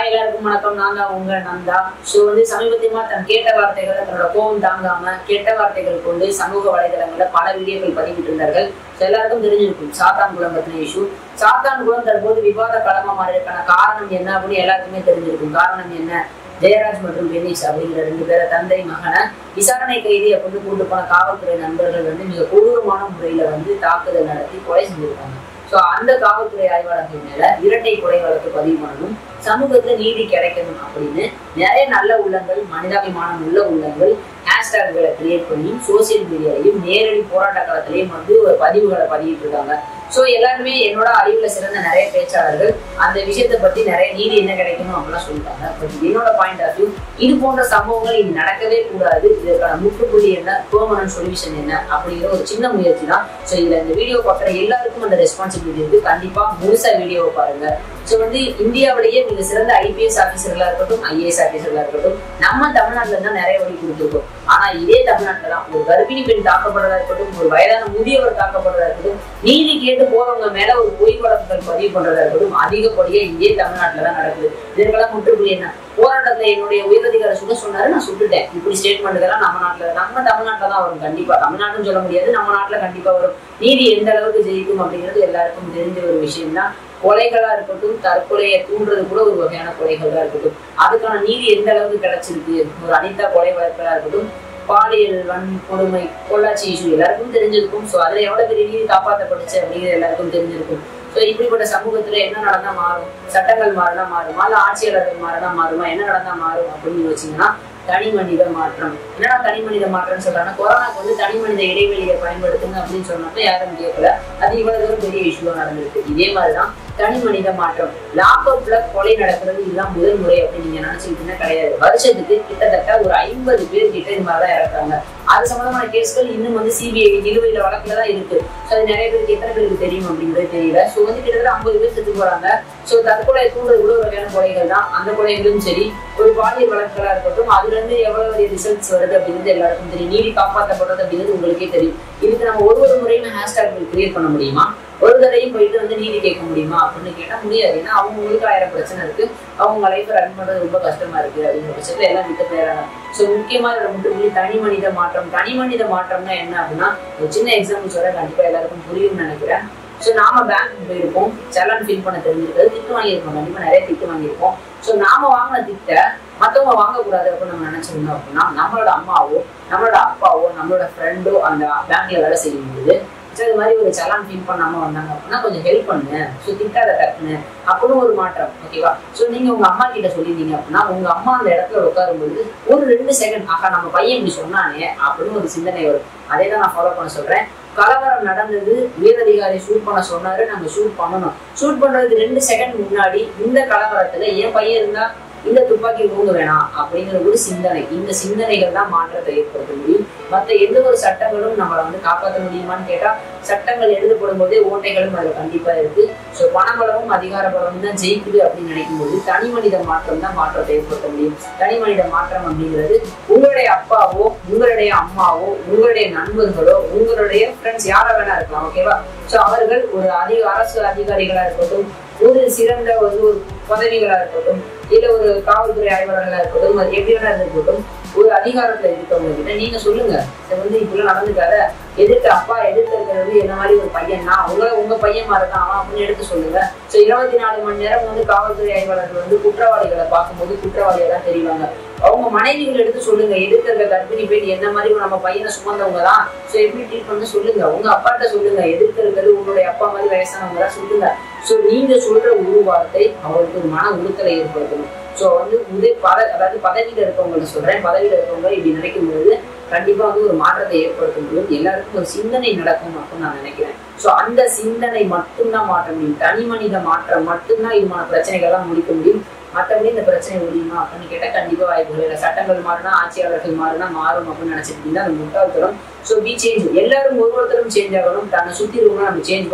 hi எல்லாருக்கும் வணக்கம் நான் தான் உங்க நந்தா ஸோ வந்து சமீபத்தியமா தன் கேட்ட வார்த்தைகளை தன்னோட கோபம் தாங்காம கெட்ட வார்த்தைகள் கொண்டு சமூக வலைதளங்கள்ல பல வீடியோக்கள் பதிவிட்டு இருந்தார்கள் ஸோ எல்லாருக்கும் தெரிஞ்சிருக்கும் சாத்தான் குளம் பற்றின இஷ்யூ சாத்தான் குளம் தற்போது விவாத களமா மாறியதுக்கான காரணம் என்ன அப்படின்னு எல்லாருக்குமே தெரிஞ்சிருக்கும் காரணம் என்ன ஜெயராஜ் மற்றும் பெனிஸ் அப்படிங்கிற ரெண்டு பேரை தந்தை மகனை விசாரணை கைதி அப்படின்னு கூட்டு போன காவல்துறை நண்பர்கள் வந்து மிக கொடூரமான முறையில வந்து தாக்குதல் நடத்தி கொலை செஞ்சிருக்காங்க ஸோ அந்த காவல்துறை ஆய்வாளர்கள் மேல இரட்டை கொலை வழக்கு பதிவு பண்ணணும் சமூகத்துல நீதி கிடைக்கணும் அப்படின்னு நிறைய நல்ல உள்ளங்கள் மனிதாபிமானம் உள்ள உள்ளங்கள் ஹேஷ்டாக்களை கிரியேட் பண்ணி சோசியல் மீடியாலையும் நேரடி போராட்ட காலத்திலையும் வந்து ஒரு பதிவுகளை பதிவிட்டு இருக்காங்க ஸோ எல்லாருமே என்னோட அறிவுல சிறந்த நிறைய பேச்சாளர்கள் அந்த விஷயத்தை பத்தி நிறைய நீதி என்ன கிடைக்கணும் அப்படிலாம் சொல்லிட்டாங்க பட் என்னோட பாயிண்ட் ஆஃப் வியூ இது போன்ற சம்பவங்கள் இனி நடக்கவே கூடாது இதற்கான முற்றுப்புள்ளி என்ன பெர்மனன்ட் சொல்யூஷன் என்ன அப்படிங்கிற ஒரு சின்ன முயற்சி தான் ஸோ இதுல இந்த வீடியோ பார்க்குற எல்லாருக்கும் அந்த ரெஸ்பான்சிபிலிட்டி இருக்கு கண்டிப்பா முழுசா வீடியோவை பாருங்க ஸோ வந்து இந்தியாவிலேயே மிக சிறந்த ஐபிஎஸ் ஆஃபீஸர்களா இருக்கட்டும் ஐஏஎஸ் ஆஃபீஸர்களா இருக்கட்டும் நம்ம தமிழ்நாட்டுல தான் நிறைய வழி கொடுத்துருக்கோம் ஆனா இதே தமிழ்நாட்டுல தான் ஒரு கர்ப்பிணி பெண் தாக்கப்படுறதா இருக்கட்டும் ஒரு வயதான முதியவர் தாக்கப்படுறதா இருக்கட்டும் நீதி கேட்டு போறவங்க மேல ஒரு பொய் வழக்குகள் பதிவு பண்றதா இருக்கட்டும் அதிகப்படியா இதே தமிழ்நாட்டுல தான் நடக்குது இதற்கெல்லாம் முற்றுப்புள்ளி என்ன போராட்டத்துல என்னுடைய உயரதிகாரி சுட சொன்னாரு நான் சுட்டுட்டேன் இப்படி ஸ்டேட்மெண்ட்டுக்கெல்லாம் நம்ம நாட்டுல நம்ம தமிழ்நாட்டுல தான் வரும் கண்டிப்பா தமிழ்நாட்டுன்னு சொல்ல முடியாது நம்ம நாட்டுல கண்டிப்பா வரும் நீதி எந்த அளவுக்கு ஜெயிக்கும் அப்படிங்கிறது எல்லாருக்கும் தெரிஞ்ச ஒரு விஷயம் தான் கொலைகளா இருக்கட்டும் தற்கொலையை தூண்டுறது கூட ஒரு வகையான கொலைகளா இருக்கட்டும் அதுக்கான நீதி எந்த அளவுக்கு கிடைச்சிருக்கு ஒரு அனிதா கொலை வழக்கலா இருக்கட்டும் பாலியல் வன்கொடுமை பொள்ளாச்சி இஷ்யூ எல்லாருக்கும் தெரிஞ்சிருக்கும் ஸோ அதுல எவ்வளவு பெரிய நீதி காப்பாற்றப்பட்டுச்சு அப்படிங்கிறது எல்லாருக்கும் தெரிஞ்சிருக்கும் ஸோ இப்படிப்பட்ட சமூகத்துல என்ன நடந்தா மாறும் சட்டங்கள் மாறினா மாறுமா இல்ல ஆட்சியாளர்கள் மாறினா மாறுமா என்ன நடந்தா மாறும் அப்படின்னு யோசிச்சீங்கன்னா தனி மனித மாற்றம் என்னடா தனி மனித மாற்றம்னு சொல்றாங்க கொரோனாக்கு வந்து தனி மனித இடைவெளியை பயன்படுத்துங்க அப்படின்னு சொன்னப்ப யாரும் கேட்கல அது இவ்வளவு தூரம் பெரிய இஷ்யூவா நடந்திருக்கு இதே மாதிரிதான் தனி மனித மாற்றம் லாக்அப்ல கொலை நடக்கிறது இதுதான் முதல் முறை அப்படின்னு நீங்க நினைச்சுக்கிட்டீங்கன்னா கிடையாது வருஷத்துக்கு கிட்டத்தட்ட ஒரு ஐம்பது பேர் கிட்ட இந்த மாதிரிதான் இறக்குறாங்க அது சம்பந்தமான கேஸ்கள் இன்னும் வந்து சிபிஐ நிலுவையில வழக்குல தான் இருக்கு ஸோ அது நிறைய பேருக்கு எத்தனை பேருக்கு தெரியும் அப்படிங்கிறது தெரியல ஸோ வந்து கிட்டத்தட்ட ஐம்பது பேர் செத்து போறாங்க ஸோ தற்கொலை தூண்டுறது கூட ஒரு வகையான கொலைகள் தான் அந்த கொலைகளும் சரி ஒரு பாலியல் வழக்குகளா இருக்கட்டும் அதுல இருந்து எவ்வளவு ரிசல்ட்ஸ் வருது அப்படிங்கிறது எல்லாருக்கும் தெரியும் நீதி காப்பாற்றப்படுறது அப்படிங்கிறது உங்களுக்கே தெரியும் இதுக்கு நம்ம ஒரு ஒரு முறையும் ஹேஷ்டாக் கிரியேட் பண்ண முடியுமா ஒரு தடையும் போயிட்டு வந்து நீதி கேட்க முடியுமா அப்படின்னு கேட்டா முடியாது ஏன்னா அவங்களுக்கு ஆயிரம் பிரச்சனை இருக்கு அவங்க லைஃப் ரன் பண்றது ரொம்ப கஷ்டமா இருக்கு அப்படிங்கிற பட்சத்துல எல்லாம் விட்டு போயிடறாங்க ஸோ முக்கியமா இதுல முற்றுப்புள்ளி தனி மனித மாற்றம் தனி மனித மாற்றம்னா என்ன அப்படின்னா ஒரு சின்ன எக்ஸாம்பிள் சொல்ல கண்டிப்பா எல்லாருக்கும் புரியும்னு நினைக்கிறேன் ஸோ நாம பேங்க் போயிருப்போம் செலான் ஃபில் பண்ண தெரிஞ்சிருக்காது திட்டு வாங்கியிருப்போம் கண்டிப்பா நிறைய திட்டு வாங்கியிருப்போம் ஸோ நாம வாங்கின திட்ட மற்றவங்க வாங்கக்கூடாது அப்படின்னு நம்ம நினைச்சிருந்தோம் அப்படின்னா நம்மளோட அம்மாவோ நம்மளோட அப்பாவோ நம்மளோட ஃப்ரெண்டோ அந்த பேங்க்ல வேலை செய்யும்போது ஸோ இது மாதிரி ஒரு சலான் ஃபில் பண்ணாம வந்தாங்க அப்படின்னா கொஞ்சம் ஹெல்ப் பண்ணுங்க ஸோ திட்டாத டக்குன்னு அப்படின்னு ஒரு மாற்றம் ஓகேவா ஸோ நீங்க உங்க அம்மா கிட்ட சொல்லியிருந்தீங்க அப்படின்னா உங்க அம்மா அந்த இடத்துல உட்காரும்போது ஒரு ரெண்டு செகண்ட் ஆகா நம்ம பையன் இப்படி சொன்னானே அப்படின்னு ஒரு சிந்தனை வரும் அதே தான் நான் ஃபாலோ பண்ண சொல்றேன் கலவரம் நடந்தது உயரதிகாரி ஷூட் பண்ண சொன்னாரு நாங்க ஷூட் பண்ணணும் ஷூட் பண்றதுக்கு ரெண்டு செகண்ட் முன்னாடி இந்த கலவரத்துல என் பையன் இருந்தா இந்த துப்பாக்கி ஊங்க வேணாம் அப்படிங்கிற ஒரு சிந்தனை இந்த சிந்தனைகள் தான் மாற்றத்தை ஏற்படுத்த முடியும் மற்ற எந்த ஒரு சட்டங்களும் நம்மளை வந்து காப்பாற்ற முடியுமான்னு கேட்டா சட்டங்கள் எழுதப்படும் போதே ஓட்டைகளும் அதுல கண்டிப்பா இருக்கு ஸோ பணபலமும் அதிகார பலமும் தான் ஜெயிக்குது அப்படின்னு நினைக்கும் போது தனி மனித மாற்றம் தான் மாற்றத்தை ஏற்படுத்த முடியும் தனி மனித மாற்றம் அப்படிங்கிறது உங்களுடைய அப்பாவோ உங்களுடைய அம்மாவோ உங்களுடைய நண்பர்களோ உங்களுடைய ஃப்ரெண்ட்ஸ் யார வேணா இருக்கலாம் ஓகேவா ஸோ அவர்கள் ஒரு அதிக அரசு அதிகாரிகளா இருக்கட்டும் ஒரு சிறந்த வந்து ஒரு பதவிகளா இருக்கட்டும் இல்ல ஒரு காவல்துறை ஆய்வாளர்களா இருக்கட்டும் அது எப்படி வேணா இருக்கட்டும் ஒரு அதிகாரத்துல இருக்கவங்க கிட்ட நீங்க சொல்லுங்க இது வந்து இப்படிலாம் நடந்துக்காத எதிர்த்து அப்பா எதிர்த்து இருக்கிறது என்ன மாதிரி ஒரு பையன் தான் உங்களை உங்க பையன் மாதிரி தான் அவன் அப்படின்னு எடுத்து சொல்லுங்க ஸோ இருபத்தி நாலு மணி நேரம் வந்து காவல்துறை ஆய்வாளர்கள் வந்து குற்றவாளிகளை பார்க்கும்போது குற்றவாளியா தான் தெரிவாங்க அவங்க மனைவிகள் எடுத்து சொல்லுங்க எதிர்த்து இருக்க கர்ப்பிணி பெண் என்ன மாதிரி நம்ம பையனை சுமந்தவங்க தான் ஸோ எப்படி ட்ரீட் பண்ண சொல்லுங்க உங்க அப்பாட்ட சொல்லுங்க எதிர்த்து இருக்கிறது உங்களுடைய அப்பா மாதிரி வயசானவங்க தான் சொல்லுங்க ஸோ நீங்க சொல்ற ஒரு வார்த்தை அவங்களுக்கு ஒரு மன உறுத்தலை ஏற்படுத்தணும் ஸோ வந்து உதய பத அதாவது பதவியில இருக்கவங்கள்ட்ட சொல்றேன் பதவியில இருக்கவங்க இப்படி நினைக்கும் பொழுது கண்டிப்பா வந்து ஒரு மாற்றத்தை ஏற்படுத்த முடியும் எல்லாருக்கும் ஒரு சிந்தனை நடக்கும் அப்படின்னு நான் நினைக்கிறேன் ஸோ அந்த சிந்தனை மட்டும்தான் மாற்ற முடியும் தனி மனித மாற்றம் மட்டும்தான் இதுமான பிரச்சனைகள்லாம் முடிக்க முடியும் மற்றபடி இந்த பிரச்சனை முடியுமா அப்படின்னு கேட்டால் கண்டிப்பாக வாய்ப்புகள் இல்லை சட்டங்கள் மாறினா ஆட்சியாளர்கள் மாறினா மாறும் அப்படின்னு நினைச்சிட்டு அது முட்டாள்தனம் ஸோ பி சேஞ்ச் எல்லாரும் ஒவ்வொருத்தரும் சேஞ்ச் ஆகணும் தன்னை சுற்றி இருக்கணும் நம்ம சேஞ்ச் பண்ணணும்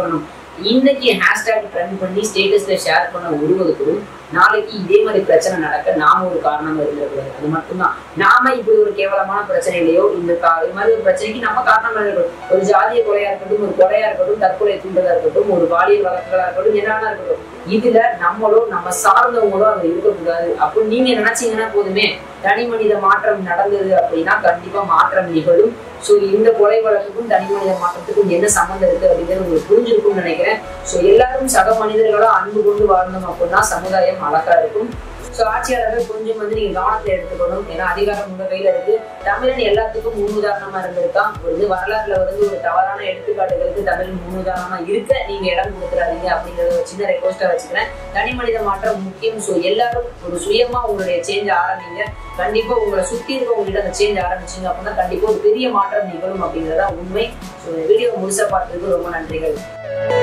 இன்னைக்கு ஹேஷ்டேக் ட்ரெண்ட் பண்ணி ஸ்டேட்டஸ்ல ஷேர் பண்ண ஒருவருக்கும் நாளைக்கு இதே மாதிரி பிரச்சனை நடக்க நாம ஒரு காரணமா இருந்துடக்கூடாது அது மட்டும்தான் நாம இப்படி ஒரு கேவலமான பிரச்சனையிலையோ இந்த கா- இது மாதிரி ஒரு பிரச்சனைக்கு நம்ம காரணமா இருக்கட்டும் ஒரு ஜாதிய கொலையா இருக்கட்டும் ஒரு கொலையா இருக்கட்டும் தற்கொலை தூண்டுதலா இருக்கட்டும் ஒரு பாலியல் வழக்குகளா இருக்கட்டும் என்னன்னா இருக்கட்டும் இதுல நம்மளோ நம்ம சார்ந்தவங்களோ அங்க இருக்கக்கூடாது அப்படின்னு நீங்க நினைச்சீங்கன்னா போதுமே தனி மனித மாற்றம் நடந்தது அப்படின்னா கண்டிப்பா மாற்றம் நிகழும் ஸோ இந்த கொலை வழக்குக்கும் தனி மனித மாற்றத்துக்கும் என்ன சம்மந்தம் இருக்கு அப்படிங்கிறது உங்களுக்கு புரிஞ்சிருக்கும்னு நினைக்கிறேன் ஸோ எல்லாரும் சக மனிதர்களா அன்பு கொண்டு வாழ்ந்தோம் அப்படின்னா சமுதாயம் அழகா இருக்கும் ஸோ ஆட்சியாளர்கள் கொஞ்சம் வந்து நீங்க கவனத்தை எடுத்துக்கணும் ஏன்னா அதிகாரம் உங்க கையில இருக்கு தமிழன் எல்லாத்துக்கும் முன்னுதாரணமா இருந்திருக்கான் வந்து வரலாறுல வந்து ஒரு தவறான எடுத்துக்காட்டுகளுக்கு தமிழ் முன்னுதாரணமா இருக்க நீங்க இடம் கொடுத்துறாதீங்க அப்படிங்கறத ஒரு சின்ன ரெக்வஸ்டா வச்சுக்கிறேன் தனி மனித மாற்றம் முக்கியம் ஸோ எல்லாரும் ஒரு சுயமா உங்களுடைய சேஞ்ச் ஆரம்பிங்க கண்டிப்பா உங்களை சுத்தி இருக்கவங்ககிட்ட அந்த சேஞ்ச் ஆரம்பிச்சீங்க அப்படின்னா கண்டிப்பா ஒரு பெரிய மாற்றம் நிகழும் அப்படிங்கறதா உண்மை ஸோ இந்த வீடியோ முழுசா பார்த்ததுக்கு ரொம்ப நன்றிகள்